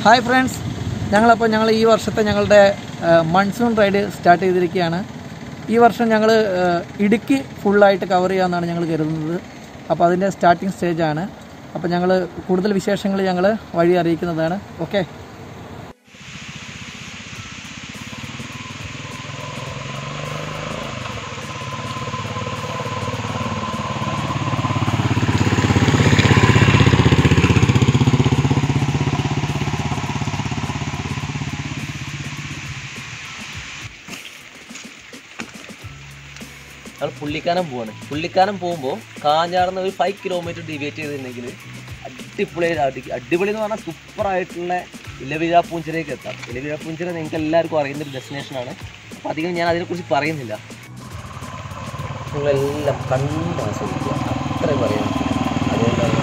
Hi friends ഞങ്ങളപ്പോൾ ഞങ്ങൾ ഈ വർഷത്തെ ഞങ്ങളുടെ മൺസൂൺ റൈഡ് സ്റ്റാർട്ട് ചെയ്തിരിക്കുകയാണ് ഈ വർഷം ഞങ്ങൾ ഇടുക്കി ഫുള്ളായിട്ട് കവർ ചെയ്യാമെന്നാണ് ഞങ്ങൾ കരുതുന്നത് അപ്പോൾ അതിൻ്റെ സ്റ്റാർട്ടിംഗ് സ്റ്റേജാണ് അപ്പോൾ ഞങ്ങൾ കൂടുതൽ വിശേഷങ്ങൾ ഞങ്ങൾ വഴി അറിയിക്കുന്നതാണ് ഓക്കെ നമ്മൾ പുള്ളിക്കാനം പോവാണ് പുള്ളിക്കാനം പോകുമ്പോൾ കാഞ്ഞാർന്ന് ഒരു ഫൈവ് കിലോമീറ്റർ ഡിവേറ്റ് ചെയ്തിട്ടുണ്ടെങ്കിൽ അടിപൊളി അടി- അടിപൊളി എന്ന് പറഞ്ഞാൽ സൂപ്പറായിട്ടുള്ള ഇലവിഴ പൂഞ്ചിരയ്ക്ക് എത്താം ഇലവിഴ പൂഞ്ചിര നിങ്ങൾക്ക് എല്ലാവർക്കും അറിയുന്ന ഒരു ഡെസ്റ്റിനേഷനാണ് അപ്പോൾ അധികം ഞാൻ അതിനെക്കുറിച്ച് പറയുന്നില്ല നിങ്ങളെല്ലാം കണ്ട് ആസ്വദിക്കുക അത്രയും പറയാം അതുകൊണ്ടാണ്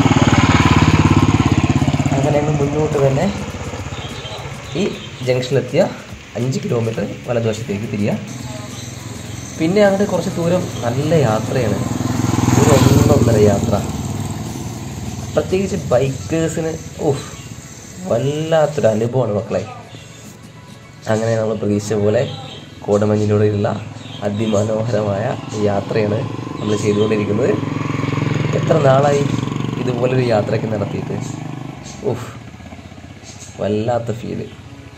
അങ്ങനെ അങ്ങ് മുന്നോട്ട് തന്നെ ഈ ജംഗ്ഷനിലെത്തിയ അഞ്ച് കിലോമീറ്റർ വലതുവശത്തേക്ക് തിരിയുക പിന്നെ അങ്ങോട്ട് കുറച്ച് ദൂരം നല്ല യാത്രയാണ് ഒരു ഒന്നൊന്നര യാത്ര പ്രത്യേകിച്ച് ബൈക്കേഴ്സിന് ഓഹ് വല്ലാത്തൊരു അനുഭവമാണ് മക്കളെ അങ്ങനെ നമ്മൾ പ്രതീക്ഷിച്ച പോലെ കോടമഞ്ഞിലൂടെയുള്ള അതിമനോഹരമായ യാത്രയാണ് നമ്മൾ ചെയ്തുകൊണ്ടിരിക്കുന്നത് എത്ര നാളായി ഇതുപോലൊരു യാത്രയൊക്കെ നടത്തിയിട്ട് ഓഹ് വല്ലാത്ത ഫീല്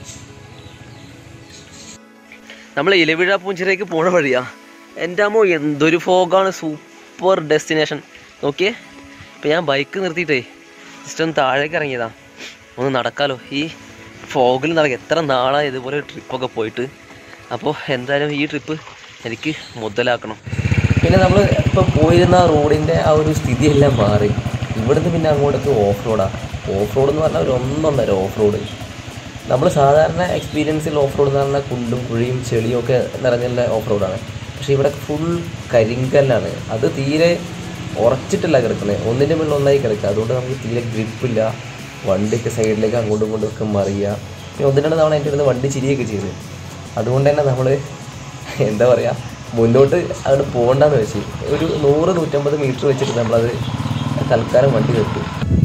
നമ്മൾ ഇലവിഴ പൂഞ്ചിറയ്ക്ക് പോണ വഴിയാ എൻ്റെ അമ്മോ എന്തൊരു ഫോഗാണ് സൂപ്പർ ഡെസ്റ്റിനേഷൻ നോക്കിയേ ഇപ്പം ഞാൻ ബൈക്ക് നിർത്തിയിട്ടേ ജസ്റ്റ് ഒന്ന് താഴേക്ക് ഇറങ്ങിയതാ ഒന്ന് നടക്കാലോ ഈ ഫോഗിൽ നടക്കുക എത്ര നാളായി ഇതുപോലെ ട്രിപ്പൊക്കെ പോയിട്ട് അപ്പോൾ എന്തായാലും ഈ ട്രിപ്പ് എനിക്ക് മുതലാക്കണം പിന്നെ നമ്മൾ ഇപ്പോൾ പോയിരുന്ന റോഡിൻ്റെ ആ ഒരു സ്ഥിതിയെല്ലാം മാറി ഇവിടുന്ന് പിന്നെ അങ്ങോട്ടേക്ക് ഓഫ് റോഡാണ് ഓഫ് റോഡ് എന്ന് പറഞ്ഞാൽ ഒരു ഒന്നൊന്നര ഓഫ് റോഡ് നമ്മൾ സാധാരണ എക്സ്പീരിയൻസിൽ ഓഫ് റോഡ് എന്ന് പറഞ്ഞാൽ കുണ്ടും കുഴിയും ചെളിയും ഒക്കെ നിറഞ്ഞുള്ള ഓഫ് റോഡാണ് പക്ഷേ ഇവിടെ ഫുൾ കരിങ്കല്ലാണ് അത് തീരെ ഉറച്ചിട്ടല്ല കിടക്കുന്നത് ഒന്നിൻ്റെ മുകളിൽ ഒന്നായി കിടക്കുക അതുകൊണ്ട് നമുക്ക് തീരെ ഗ്രിപ്പില്ല വണ്ടിയൊക്കെ സൈഡിലേക്ക് അങ്ങോട്ടും ഇങ്ങോട്ടും ഒക്കെ മറിയുക പിന്നെ ഒന്ന് രണ്ട് തവണ എൻ്റെ അടുത്ത് വണ്ടി ചിരിയൊക്കെ ചെയ്തു അതുകൊണ്ട് തന്നെ നമ്മൾ എന്താ പറയുക മുന്നോട്ട് അങ്ങോട്ട് പോകണ്ടെന്ന് വെച്ച് ഒരു നൂറ് നൂറ്റമ്പത് മീറ്റർ വെച്ചിട്ട് നമ്മളത് തൽക്കാലം വണ്ടി നിർത്തി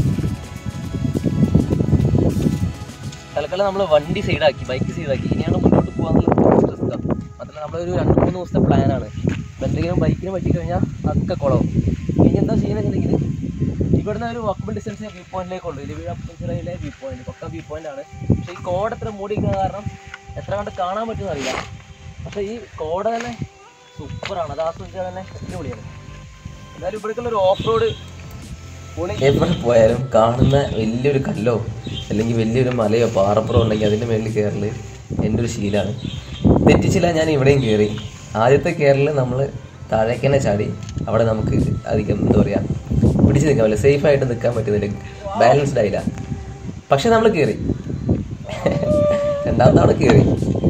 തൽക്കാലം നമ്മൾ വണ്ടി സൈഡാക്കി ബൈക്ക് സൈഡാക്കി ഇനിയാണ് മുന്നോട്ട് പോകാന്നുള്ളത് റിസ്ക്കാണ് മാത്രമല്ല നമ്മളൊരു രണ്ട് മൂന്ന് ദിവസത്തെ പ്ലാനാണ് എന്തെങ്കിലും ബൈക്കിന് പറ്റി കഴിഞ്ഞാൽ അതൊക്കെ കുളവും ഇനി എന്താ ചെയ്യുന്നതെന്നുണ്ടെങ്കിൽ ഇവിടുന്ന് ഒരു വാക്കബിൾ ഡിസ്റ്റൻസ് വ്യൂ പോയിന്റിലേക്കുള്ളൂ ഇലവിഴയിലെ വ്യൂ പോയിന്റ് പക്ക വ്യൂ പോയിന്റ് ആണ് പക്ഷേ ഈ കോഡ് എത്ര മൂടിയിരിക്കുന്ന കാരണം എത്ര കണ്ട് കാണാൻ പറ്റുമെന്ന് അറിയില്ല പക്ഷേ ഈ കോട തന്നെ സൂപ്പറാണ് അത് ആസ്വദിച്ചാൽ തന്നെ അടിപൊളിയാണ് എന്തായാലും ഇവിടേക്കുള്ള ഒരു ഓഫ് റോഡ് എവിടെ പോയാലും കാണുന്ന വലിയൊരു കല്ലോ അല്ലെങ്കിൽ വലിയൊരു മലയോ പാറപ്പുറോ ഉണ്ടെങ്കിൽ അതിൻ്റെ മേളിൽ കയറൽ എൻ്റെ ഒരു ശീലമാണ് തെറ്റിച്ചില്ല ഞാൻ ഇവിടെയും കയറി ആദ്യത്തെ കയറൽ നമ്മൾ താഴേക്ക് തന്നെ ചാടി അവിടെ നമുക്ക് അധികം എന്താ പറയുക പിടിച്ച് നിൽക്കാൻ പറ്റില്ല സേഫായിട്ട് നിൽക്കാൻ പറ്റുന്നില്ല ബാലൻസ്ഡ് ആയില്ല പക്ഷെ നമ്മൾ കയറി രണ്ടാമത്തെ അവിടെ കയറി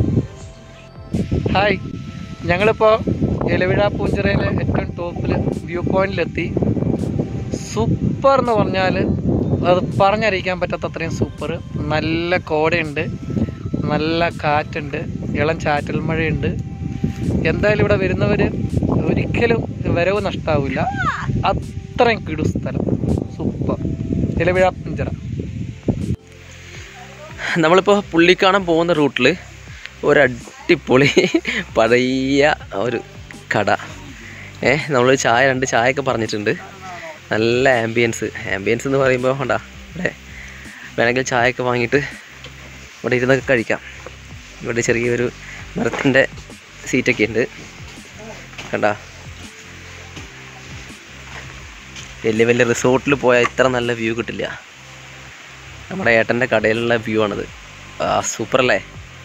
ഹായ് ഞങ്ങളിപ്പോൾ ഇലവിഴ പൂഞ്ചിറയിലെ ഏറ്റവും ടോപ്പിൽ വ്യൂ പോയിന്റിലെത്തി സൂപ്പർ എന്ന് പറഞ്ഞാൽ അത് പറഞ്ഞറിയിക്കാൻ പറ്റാത്ത അത്രയും സൂപ്പർ നല്ല കോടയുണ്ട് നല്ല കാറ്റുണ്ട് ഇളം ചാറ്റൽ മഴയുണ്ട് എന്തായാലും ഇവിടെ വരുന്നവർ ഒരിക്കലും വരവ് നഷ്ടാവില്ല അത്രയും കിടു സ്ഥലം സൂപ്പർ ഇലവിഴ പൂഞ്ചിറ നമ്മളിപ്പോൾ പുള്ളിക്കാണാൻ പോകുന്ന റൂട്ടിൽ ഒരു അടിപൊളി പഴയ ഒരു കട ഏ നമ്മൾ ചായ രണ്ട് ചായയൊക്കെ പറഞ്ഞിട്ടുണ്ട് നല്ല ആംബിയൻസ് ആംബിയൻസ് എന്ന് പറയുമ്പോൾ കണ്ടാ ഇവിടെ വേണമെങ്കിൽ ചായയൊക്കെ വാങ്ങിയിട്ട് ഇവിടെ ഇരുന്നൊക്കെ കഴിക്കാം ഇവിടെ ചെറിയൊരു മരത്തിൻ്റെ സീറ്റൊക്കെ ഉണ്ട് കണ്ടാ വലിയ വലിയ റിസോർട്ടിൽ പോയാൽ ഇത്ര നല്ല വ്യൂ കിട്ടില്ല നമ്മുടെ ഏട്ടൻ്റെ കടയിലുള്ള വ്യൂ ആണിത് ആ സൂപ്പർ അല്ലേ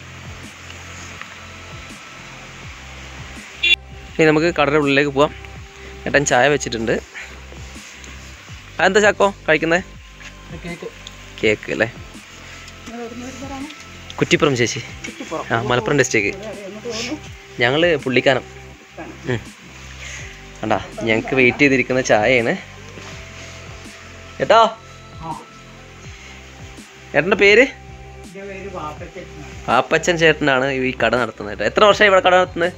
ഇനി നമുക്ക് കടയുടെ ഉള്ളിലേക്ക് പോവാം ഏട്ടൻ ചായ വെച്ചിട്ടുണ്ട് അതെന്താ ചാക്കോ കഴിക്കുന്നത് കേക്ക് അല്ലേ കുറ്റിപ്പുറം ചേച്ചി ആ മലപ്പുറം ഡിസ്ട്രിക്ട് ഞങ്ങൾ പുള്ളിക്കാനം ഉം. കണ്ടാ ഞങ്ങൾക്ക് വെയിറ്റ് ചെയ്തിരിക്കുന്ന ചായയാണ് ഏട്ടാ ഏട്ടൻ്റെ പേര് പാപ്പച്ചൻ ചേട്ടനാണ് ഈ കട നടത്തുന്നത് കേട്ടോ. എത്ര വർഷമായി ഇവിടെ കട നടത്തുന്നത്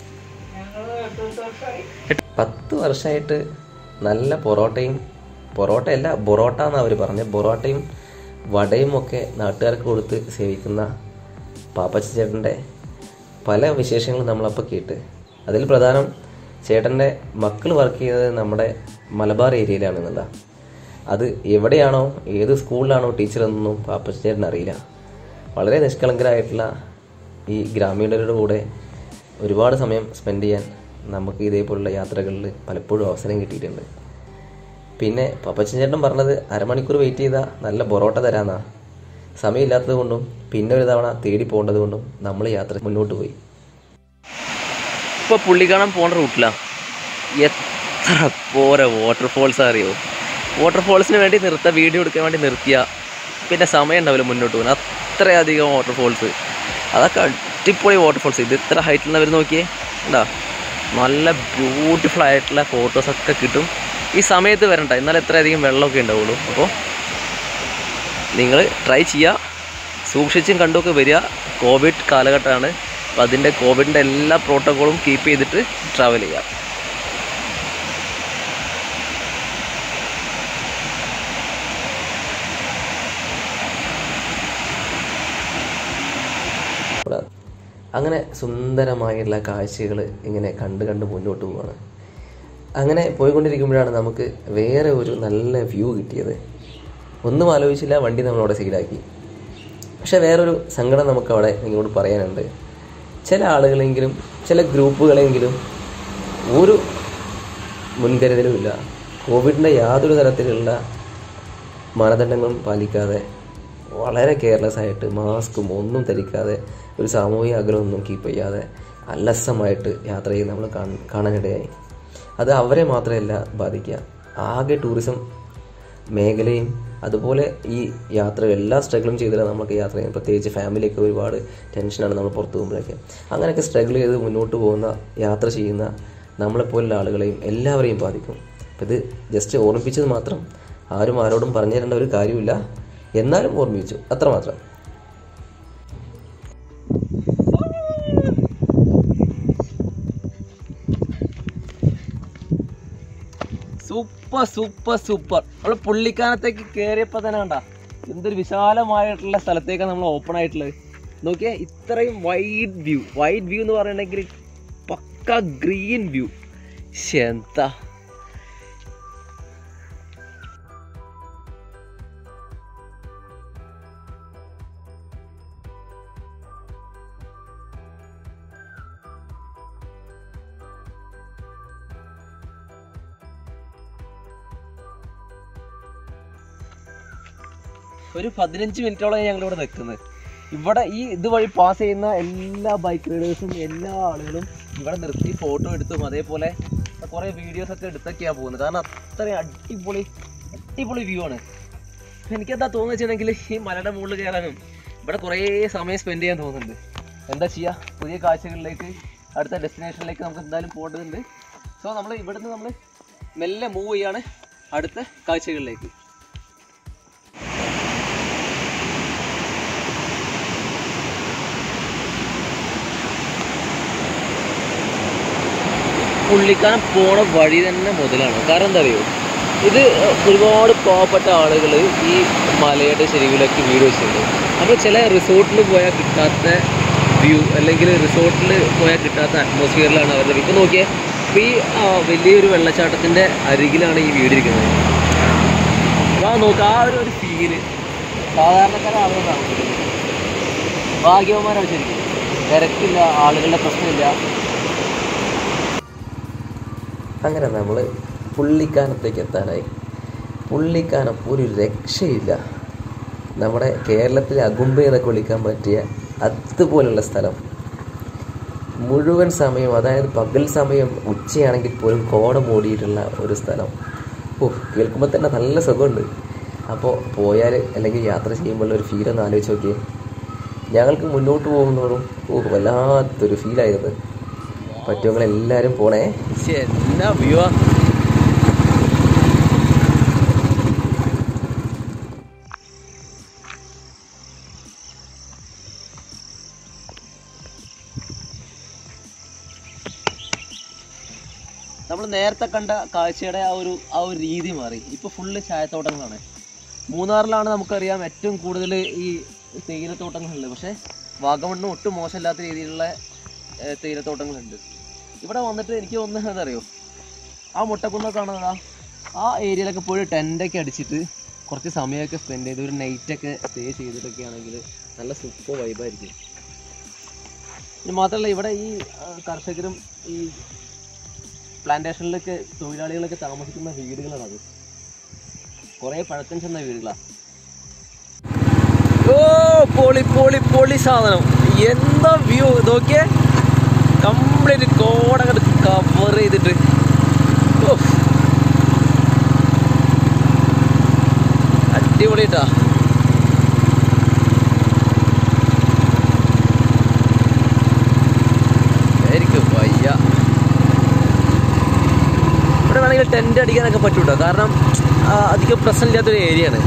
പത്ത് വർഷമായിട്ട് നല്ല പൊറോട്ടയും പൊറോട്ടയല്ല ബൊറോട്ട എന്നാണ് അവർ പറഞ്ഞത് ബൊറോട്ടയും വടയും ഒക്കെ നാട്ടുകാർക്ക് കൊടുത്ത് സേവിക്കുന്ന പാപ്പച്ച ചേട്ടൻ്റെ പല വിശേഷങ്ങളും നമ്മളപ്പോൾ കേട്ട് അതിൽ പ്രധാനം ചേട്ടൻ്റെ മക്കൾ വർക്ക് ചെയ്തത് നമ്മുടെ മലബാർ ഏരിയയിലാണെന്നുള്ള അത് എവിടെയാണോ ഏത് സ്കൂളിലാണോ ടീച്ചർ എന്നൊന്നും പാപ്പച്ച ചേട്ടൻ അറിയില്ല വളരെ നിഷ്കളങ്കരായിട്ടുള്ള ഈ ഗ്രാമീണരുടെ കൂടെ ഒരുപാട് സമയം സ്പെൻഡ് ചെയ്യാൻ നമുക്ക് ഇതേപോലുള്ള യാത്രകളിൽ പലപ്പോഴും അവസരം കിട്ടിയിട്ടുണ്ട് പിന്നെ പപ്പച്ചൻ ചേട്ടൻ പറഞ്ഞത് അരമണിക്കൂർ വെയിറ്റ് ചെയ്താൽ നല്ല പൊറോട്ട തരാന്നാ സമയമില്ലാത്തത് കൊണ്ടും പിന്നെ ഒരു തവണ തേടി പോകേണ്ടത് കൊണ്ടും നമ്മൾ യാത്ര മുന്നോട്ട് പോയി ഇപ്പോൾ പുള്ളിക്കാണാൻ പോണ റൂട്ടിലാണ് എത്ര പോരെ വാട്ടർഫോൾസ് അറിയോ വാട്ടർഫോൾസിന് വേണ്ടി നിർത്തുക വീഡിയോ എടുക്കാൻ വേണ്ടി നിർത്തിയ പിന്നെ സമയം ഉണ്ടാവില്ല മുന്നോട്ട് പോകാൻ അത്രയധികം വാട്ടർഫോൾസ് അതൊക്കെ അടിപൊളി വാട്ടർഫോൾസ് ഇത് ഇത്ര ഹൈറ്റിൽ അവർ നോക്കിയേ എന്താ നല്ല ബ്യൂട്ടിഫുൾ ആയിട്ടുള്ള ഫോട്ടോസൊക്കെ കിട്ടും ഈ സമയത്ത് വരണ്ട എന്നാൽ എത്രയധികം വെള്ളമൊക്കെ ഉണ്ടാവുള്ളൂ അപ്പോൾ നിങ്ങൾ ട്രൈ ചെയ്യുക സൂക്ഷിച്ചും കണ്ടുമൊക്കെ വരിക കോവിഡ് കാലഘട്ടമാണ് അപ്പോൾ അതിൻ്റെ കോവിഡിൻ്റെ എല്ലാ പ്രോട്ടോക്കോളും കീപ്പ് ചെയ്തിട്ട് ട്രാവൽ ചെയ്യുക അങ്ങനെ സുന്ദരമായിട്ടുള്ള കാഴ്ചകൾ ഇങ്ങനെ കണ്ട് കണ്ട് മുന്നോട്ട് പോവാണ് അങ്ങനെ പോയിക്കൊണ്ടിരിക്കുമ്പോഴാണ് നമുക്ക് വേറെ ഒരു നല്ല വ്യൂ കിട്ടിയത് ഒന്നും ആലോചിച്ചില്ല വണ്ടി നമ്മളവിടെ സൈഡാക്കി പക്ഷെ വേറൊരു സങ്കടം നമുക്ക് അവിടെ നിങ്ങളോട് പറയാനുണ്ട് ചില ആളുകളെങ്കിലും ചില ഗ്രൂപ്പുകളെങ്കിലും ഒരു മുൻകരുതലും ഇല്ല കോവിഡിൻ്റെ യാതൊരു തരത്തിലുള്ള മാനദണ്ഡങ്ങളും പാലിക്കാതെ വളരെ കെയർലെസ് ആയിട്ട് മാസ്കും ഒന്നും ധരിക്കാതെ ഒരു സാമൂഹിക അകലമൊന്നും കീപ്പ് ചെയ്യാതെ അലസമായിട്ട് യാത്ര ചെയ്ത് നമ്മൾ കാണ- കാണാനിടയായി അത് അവരെ മാത്രമല്ല ബാധിക്കുക ആകെ ടൂറിസം മേഖലയും അതുപോലെ ഈ യാത്ര എല്ലാ സ്ട്രഗിളും ചെയ്തിട്ടാണ് നമുക്ക് യാത്ര ചെയ്യുന്നത് പ്രത്യേകിച്ച് ഫാമിലിയൊക്കെ ഒരുപാട് ടെൻഷനാണ് നമ്മൾ പുറത്തു പോകുമ്പോഴൊക്കെ അങ്ങനെയൊക്കെ സ്ട്രഗിൾ ചെയ്ത് മുന്നോട്ട് പോകുന്ന യാത്ര ചെയ്യുന്ന നമ്മളെപ്പോലുള്ള ആളുകളെയും എല്ലാവരെയും ബാധിക്കും അപ്പം ഇത് ജസ്റ്റ് ഓർമ്മിപ്പിച്ചത് മാത്രം ആരും ആരോടും പറഞ്ഞു തരേണ്ട ഒരു കാര്യമില്ല എന്നാലും ഓർമ്മിപ്പിച്ചു അത്രമാത്രം സൂപ്പർ സൂപ്പർ സൂപ്പർ നമ്മൾ പുള്ളിക്കാനത്തേക്ക് കയറിയപ്പോൾ തന്നെ കണ്ട എന്തൊരു വിശാലമായിട്ടുള്ള സ്ഥലത്തേക്കാണ് നമ്മൾ ഓപ്പൺ ആയിട്ടുള്ളത് നോക്കിയേ ഇത്രയും വൈഡ് വ്യൂ വൈഡ് വ്യൂ എന്ന് പറയണമെങ്കിൽ പക്ക ഗ്രീൻ വ്യൂ എന്താ ഒരു പതിനഞ്ച് മിനിറ്റോളം ഞങ്ങൾ ഇവിടെ നിൽക്കുന്നത് ഇവിടെ ഈ ഇതുവഴി പാസ് ചെയ്യുന്ന എല്ലാ ബൈക്ക് റൈഡേഴ്സും എല്ലാ ആളുകളും ഇവിടെ നിർത്തി ഫോട്ടോ എടുത്തും അതേപോലെ കുറേ വീഡിയോസ് ഒക്കെ എടുത്തൊക്കെയാണ് പോകുന്നത് കാരണം അത്രയും അടിപൊളി അടിപൊളി വ്യൂ ആണ് എനിക്കെന്താ തോന്നുന്നു വെച്ചിട്ടുണ്ടെങ്കിൽ ഈ മലയുടെ മുകളിൽ കയറാനും ഇവിടെ കുറേ സമയം സ്പെൻഡ് ചെയ്യാൻ തോന്നുന്നുണ്ട് എന്താ ചെയ്യുക പുതിയ കാഴ്ചകളിലേക്ക് അടുത്ത ഡെസ്റ്റിനേഷനിലേക്ക് നമുക്ക് എന്തായാലും പോകേണ്ടതുണ്ട് സോ നമ്മൾ ഇവിടുന്ന് നമ്മൾ മെല്ലെ മൂവ് ചെയ്യാണ് അടുത്ത കാഴ്ചകളിലേക്ക് പുള്ളിക്കാരൻ പോണ വഴി തന്നെ മുതലാണ് കാരണം എന്താ അറിയോ ഇത് ഒരുപാട് പാവപ്പെട്ട ആളുകൾ ഈ മലയുടെ ചെരുവിലൊക്കെ വീട് വെച്ചിട്ടുണ്ട് അപ്പോൾ ചില റിസോർട്ടിൽ പോയാൽ കിട്ടാത്ത വ്യൂ അല്ലെങ്കിൽ റിസോർട്ടിൽ പോയാൽ കിട്ടാത്ത അറ്റ്മോസ്ഫിയറിലാണ് അവരുടെ ഇപ്പം നോക്കിയേ ഇപ്പോൾ ഈ ആ, വലിയൊരു വെള്ളച്ചാട്ടത്തിൻ്റെ അരികിലാണ് ഈ വീടിരിക്കുന്നത് അപ്പോൾ ആ നോക്കുക ആ ഒരു ഒരു ഫീല് സാധാരണക്കാരാണ് ആളുകൾ താമസിക്കുന്നത് ഭാഗ്യവന്മാരാണ് ശരിക്കും തിരക്കില്ല ആളുകളുടെ പ്രശ്നമില്ല അങ്ങനെ നമ്മൾ പുള്ളിക്കാനത്തേക്ക് എത്താനായി പുള്ളിക്കാനം ഒരു രക്ഷയില്ല നമ്മുടെ കേരളത്തിലെ അകുമ്പ എന്നൊക്കെ വിളിക്കാൻ പറ്റിയ അതുപോലുള്ള സ്ഥലം മുഴുവൻ സമയം അതായത് പകൽ സമയം ഉച്ചയാണെങ്കിൽ പോലും കോട മൂടിയിട്ടുള്ള ഒരു സ്ഥലം ഓ കേൾക്കുമ്പോൾ തന്നെ നല്ല സുഖമുണ്ട് അപ്പോൾ പോയാൽ അല്ലെങ്കിൽ യാത്ര ചെയ്യുമ്പോൾ ഒരു ഫീൽ ഒന്ന് ആലോചിച്ച് നോക്കിയേ ഞങ്ങൾക്ക് മുന്നോട്ട് പോകുന്നതോറും ഓ വല്ലാത്തൊരു ഫീലായത് പറ്റുമെങ്കിൽ എല്ലാവരും പോണേ ശ്ശെ, എന്നാ വ്യൂ ആ നമ്മൾ നേരത്തെ കണ്ട കാഴ്ചയുടെ ആ ഒരു ആ ഒരു രീതി മാറി ഇപ്പൊ ഫുള്ള് ചായത്തോട്ടങ്ങളാണ് മൂന്നാറിലാണ് നമുക്കറിയാം ഏറ്റവും കൂടുതൽ ഈ തേയിലത്തോട്ടങ്ങളുള്ളത് പക്ഷേ വാഗമണ്ണിന് ഒട്ടും മോശമില്ലാത്ത രീതിയിലുള്ള ഏഹ്, തേയിലത്തോട്ടങ്ങളുണ്ട് ഇവിടെ വന്നിട്ട് എനിക്ക് തോന്നുന്നത് അറിയോ ആ മുട്ടക്കുന്നൊക്കെ കാണുന്നതാ ആ ഏരിയയിലൊക്കെ പോയി ടെൻ്റൊക്കെ അടിച്ചിട്ട് കുറച്ച് സമയമൊക്കെ സ്പെൻഡ് ചെയ്ത് ഒരു നൈറ്റൊക്കെ സ്റ്റേ ചെയ്തിട്ടൊക്കെ ആണെങ്കിൽ നല്ല സൂപ്പർ വൈബായിരിക്കും ഇനി മാത്രമല്ല ഇവിടെ ഈ ആ, കർഷകരും ഈ പ്ലാന്റേഷനിലൊക്കെ തൊഴിലാളികളൊക്കെ താമസിക്കുന്ന വീടുകളാണ് അത് കുറേ പഴക്കം ചെന്ന വീടുകളാണ് ഓ പൊളി പൊളി പൊളി സാധനം എന്താ വ്യൂ നോക്കിയേ കംപ്ലീറ്റ് കോടങ്ങട് കവർ ചെയ്തിട്ട് ഉഫ്. അടിപൊളിട്ടാ ശരിക്കും വയ്യ ഇവിടെ വേണമെങ്കിൽ ടെൻ്റ് അടിക്കാനൊക്കെ പറ്റൂട്ടോ കാരണം ആ, അധികം പ്രശ്നമില്ലാത്തൊരു ഏരിയ ആണ്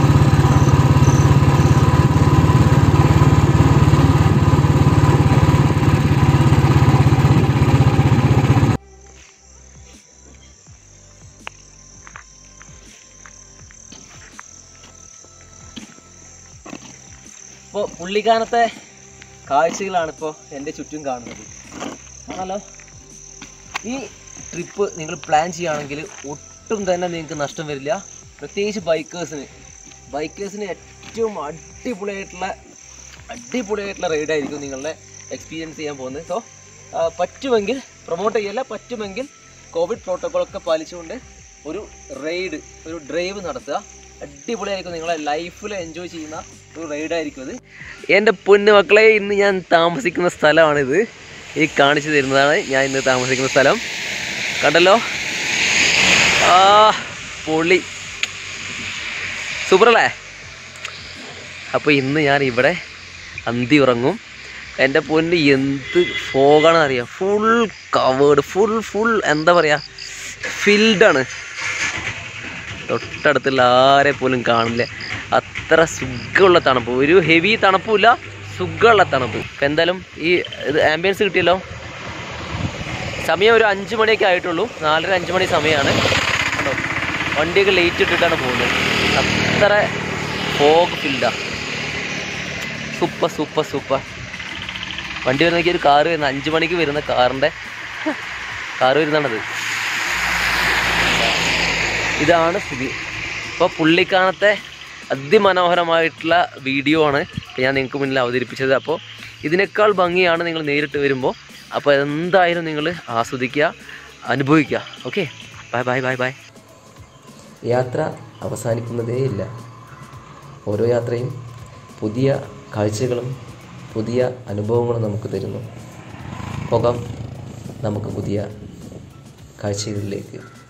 ഇപ്പോൾ പുള്ളിക്കാനത്തെ കാഴ്ചകളാണ് ഇപ്പോൾ എൻ്റെ ചുറ്റും കാണുന്നത് ആണല്ലോ ഈ ട്രിപ്പ് നിങ്ങൾ പ്ലാൻ ചെയ്യുകയാണെങ്കിൽ ഒട്ടും തന്നെ നിങ്ങൾക്ക് നഷ്ടം വരില്ല പ്രത്യേകിച്ച് ബൈക്കേഴ്സിന് ബൈക്കേഴ്സിന് ഏറ്റവും അടിപൊളിയായിട്ടുള്ള അടിപൊളിയായിട്ടുള്ള റൈഡായിരിക്കും നിങ്ങളുടെ എക്സ്പീരിയൻസ് ചെയ്യാൻ പോകുന്നത് സോ പറ്റുമെങ്കിൽ പ്രൊമോട്ട് ചെയ്യല്ല പറ്റുമെങ്കിൽ കോവിഡ് പ്രോട്ടോക്കോളൊക്കെ പാലിച്ചുകൊണ്ട് ഒരു റൈഡ് ഒരു ഡ്രൈവ് നടത്തുക അടിപൊളിയായിരിക്കും നിങ്ങളെ ലൈഫിൽ എൻജോയ് ചെയ്യുന്ന ഒരു റൈഡായിരിക്കും ഇത് എൻ്റെ പൊന്നു മക്കളെ ഇന്ന് ഞാൻ താമസിക്കുന്ന സ്ഥലമാണിത് ഈ കാണിച്ചു തരുന്നതാണ് ഞാൻ ഇന്ന് താമസിക്കുന്ന സ്ഥലം കണ്ടല്ലോ ആ പൊളി സൂപ്പറല്ലേ അപ്പോൾ ഇന്ന് ഞാൻ ഇവിടെ അന്തി ഉറങ്ങും എൻ്റെ പൊന്ന് എന്ത് ഫോഗാണെന്ന് അറിയാം ഫുൾ കവേർഡ് ഫുൾ ഫുൾ എന്താ പറയുക ഫിൽഡാണ് തൊട്ടടുത്തുള്ള ആരെ പോലും കാണില്ല അത്ര സുഖമുള്ള തണുപ്പ് ഒരു ഹെവി തണുപ്പുമില്ല സുഖമുള്ള തണുപ്പ് ഇപ്പം എന്തായാലും ഈ ഇത് ആംബിയൻസ് കിട്ടിയല്ലോ സമയം ഒരു അഞ്ച് മണിയൊക്കെ ആയിട്ടുള്ളൂ നാലര അഞ്ച് മണി സമയമാണ് കണ്ടോ വണ്ടിയൊക്കെ ലേറ്റ് ഇട്ടിട്ടാണ് പോകുന്നത് അത്ര ഫോഗ് ഫിൽഡാ സൂപ്പർ സൂപ്പർ സൂപ്പർ വണ്ടി വരുന്ന ഒരു കാറ് വരുന്ന അഞ്ച് മണിക്ക് വരുന്ന കാറിൻ്റെ കാറ് വരുന്നതാണത് ഇതാണ് സ്ഥിതി ഇപ്പോൾ പുള്ളിക്കാനത്തെ അതിമനോഹരമായിട്ടുള്ള വീഡിയോ ആണ് ഞാൻ നിങ്ങൾക്ക് മുന്നിൽ അവതരിപ്പിച്ചത് അപ്പോൾ ഇതിനേക്കാൾ ഭംഗിയാണ് നിങ്ങൾ നേരിട്ട് വരുമ്പോൾ അപ്പോൾ എന്തായാലും നിങ്ങൾ ആസ്വദിക്കുക അനുഭവിക്കുക okay bye bye bye bye യാത്ര അവസാനിക്കുന്നതേയില്ല ഓരോ യാത്രയും പുതിയ കാഴ്ചകളും പുതിയ അനുഭവങ്ങളും നമുക്ക് തരുന്നു പോകാം നമുക്ക് പുതിയ കാഴ്ചകളിലേക്ക്